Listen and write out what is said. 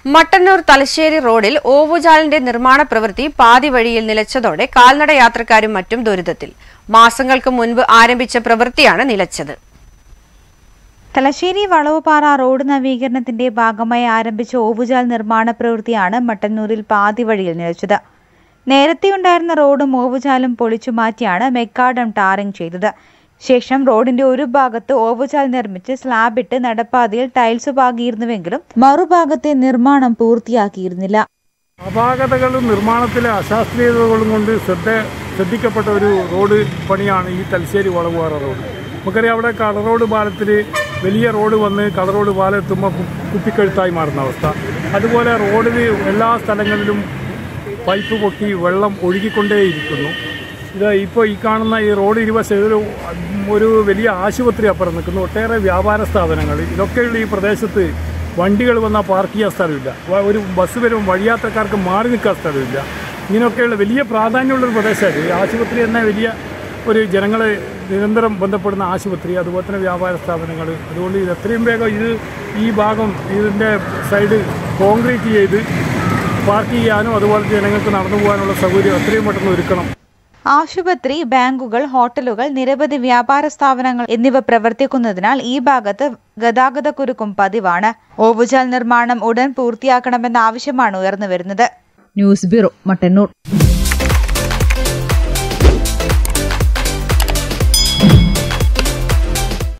മട്ടന്നൂർ തലശ്ശേരി റോഡിൽ ഓവുചാലിന്റെ നിർമ്മാണ പ്രവൃത്തി പാതി വഴിയിൽ നിലച്ചതോടെ കാൽനട യാത്രക്കാരും മറ്റും ദുരിതത്തിൽ മാസങ്ങൾക്ക് മുൻപ് ആരംഭിച്ച പ്രവൃത്തിയാണ് നിലച്ചത് തലശ്ശേരി വളവുപാറ റോഡ് നവീകരണത്തിന്റെ ഭാഗമായി ആരംഭിച്ച ഓവുചാൽ നിർമ്മാണ പ്രവൃത്തിയാണ് മട്ടന്നൂരിൽ പാതി വഴിയിൽ നിലച്ചത് നേരത്തെയുണ്ടായിരുന്ന റോഡും ഓവുചാലും പൊളിച്ചു മാറ്റിയാണ് മെക്കാഡം ടാറിംഗ് ചെയ്തത് ശേഷം റോഡിന്റെ ഒരു ഭാഗത്ത് ഓവുചാൽ നിർമ്മിച്ച് സ്ലാബിട്ട് നടപ്പാതയിൽ ടൈൽസ് പാകിയിരുന്നുവെങ്കിലും മറുഭാഗത്തെ നിർമ്മാണം പൂർത്തിയാക്കിയിരുന്നില്ല അപാകതകളും നിർമ്മാണത്തിലെ അശാസ്ത്രീയതകളും കൊണ്ട് ശ്രദ്ധ ശ്രദ്ധിക്കപ്പെട്ട ഒരു റോഡ് പണിയാണ് ഈ തലശ്ശേരി വളവുപാറ റോഡ് നമുക്കറിയാം അവിടെ കളറോഡ് പാലത്തിൽ വലിയ റോഡ് വന്ന് കളറോഡ് പാലം എത്തുമ്പോൾ കു- കുപ്പിക്കഴുത്തായി മാറുന്ന അവസ്ഥ അതുപോലെ റോഡിൽ എല്ലാ സ്ഥലങ്ങളിലും പൈപ്പ് പൊട്ടി വെള്ളം ഒഴുകിക്കൊണ്ടേയിരിക്കുന്നു ഇത് ഇപ്പോൾ ഈ കാണുന്ന ഈ റോഡ് ഇരുവശം ഒരു ഒരു വലിയ ആശുപത്രി അപ്പുറം നിൽക്കുന്നു ഒട്ടേറെ വ്യാപാര സ്ഥാപനങ്ങൾ ഇതൊക്കെയുള്ള ഈ പ്രദേശത്ത് വണ്ടികൾ വന്നാൽ പാർക്ക് ചെയ്യാൻ സ്ഥലമില്ല വ- ഒരു ബസ് വരുമ്പോൾ വഴിയാത്രക്കാർക്ക് മാറി നിൽക്കാൻ സ്ഥലമില്ല ഇങ്ങനെയൊക്കെയുള്ള വലിയ പ്രാധാന്യമുള്ളൊരു പ്രദേശമാണ് ഈ ആശുപത്രി തന്നെ വലിയ ഒരു ജനങ്ങളെ നിരന്തരം ബന്ധപ്പെടുന്ന ആശുപത്രി അതുപോലെ തന്നെ വ്യാപാര സ്ഥാപനങ്ങൾ അതുകൊണ്ട് ഇത് എത്രയും വേഗം ഇത് ഈ ഭാഗം ഇതിൻ്റെ സൈഡ് കോൺക്രീറ്റ് ചെയ്ത് പാർക്ക് ചെയ്യാനും അതുപോലെ ജനങ്ങൾക്ക് നടന്നു പോകാനുള്ള സൗകര്യം എത്രയും പെട്ടെന്ന് ഒരുക്കണം ആശുപത്രി ബാങ്കുകൾ ഹോട്ടലുകൾ നിരവധി വ്യാപാര സ്ഥാപനങ്ങൾ എന്നിവ പ്രവർത്തിക്കുന്നതിനാൽ ഈ ഭാഗത്ത് ഗതാഗതക്കുരുക്കും പതിവാണ് ഓവുചാൽ നിർമ്മാണം ഉടൻ പൂർത്തിയാക്കണമെന്ന ആവശ്യമാണ് ഉയർന്നുവരുന്നത് ന്യൂസ് ബ്യൂറോ മട്ടന്നൂർ